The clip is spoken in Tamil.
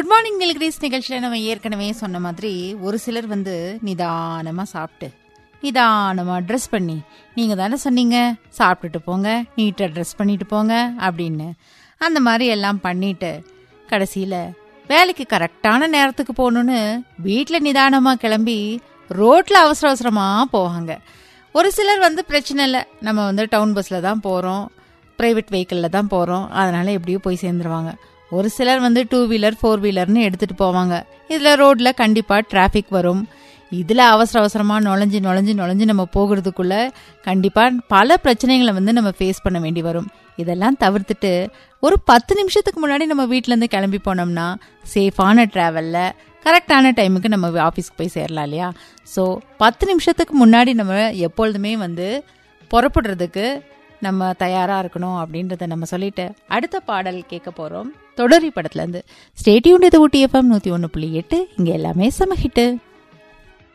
குட் மார்னிங் நில்கிரீஸ் நிகழ்ச்சியில் நம்ம ஏற்கனவே சொன்ன மாதிரி ஒரு சிலர் வந்து நிதானமாக சாப்பிட்டு நிதானமாக ட்ரெஸ் பண்ணி நீங்கள் தானே சொன்னீங்க சாப்பிட்டுட்டு போங்க நீட்டாக ட்ரெஸ் பண்ணிட்டு போங்க அப்படின்னு அந்த மாதிரி எல்லாம் பண்ணிட்டு கடைசியில் வேலைக்கு கரெக்டான நேரத்துக்கு போகணுன்னு வீட்டில் நிதானமாக கிளம்பி ரோட்டில் அவசர அவசரமாக போவாங்க ஒரு சிலர் வந்து பிரச்சனை இல்லை நம்ம வந்து டவுன் பஸ்ஸில் தான் போகிறோம் ப்ரைவேட் வெஹிக்கிளில் தான் போகிறோம் அதனால் எப்படியோ போய் சேர்ந்துருவாங்க ஒரு சிலர் வந்து டூ வீலர் ஃபோர் வீலர்னு எடுத்துகிட்டு போவாங்க இதில் ரோட்டில் கண்டிப்பாக டிராஃபிக் வரும் இதில் அவசர அவசரமாக நுழைஞ்சு நுழைஞ்சு நுழைஞ்சு நம்ம போகிறதுக்குள்ள கண்டிப்பாக பல பிரச்சனைகளை வந்து நம்ம ஃபேஸ் பண்ண வேண்டி வரும் இதெல்லாம் தவிர்த்துட்டு ஒரு பத்து நிமிஷத்துக்கு முன்னாடி நம்ம வீட்டிலேருந்து கிளம்பி போனோம்னா சேஃபான ட்ராவலில் கரெக்டான டைமுக்கு நம்ம ஆஃபீஸ்க்கு போய் சேரலாம் இல்லையா ஸோ பத்து நிமிஷத்துக்கு முன்னாடி நம்ம எப்பொழுதுமே வந்து புறப்படுறதுக்கு நம்ம தயாராக இருக்கணும் அப்படின்றத நம்ம சொல்லிட்டு அடுத்த பாடல் கேட்க போகிறோம் தொடரி படத்துலேருந்து ஸ்டேட்யூன் இது ஊட்டி எஃப்எம் நூற்றி ஒன்று புள்ளி எட்டு இங்கே எல்லாமே செம ஹிட்டு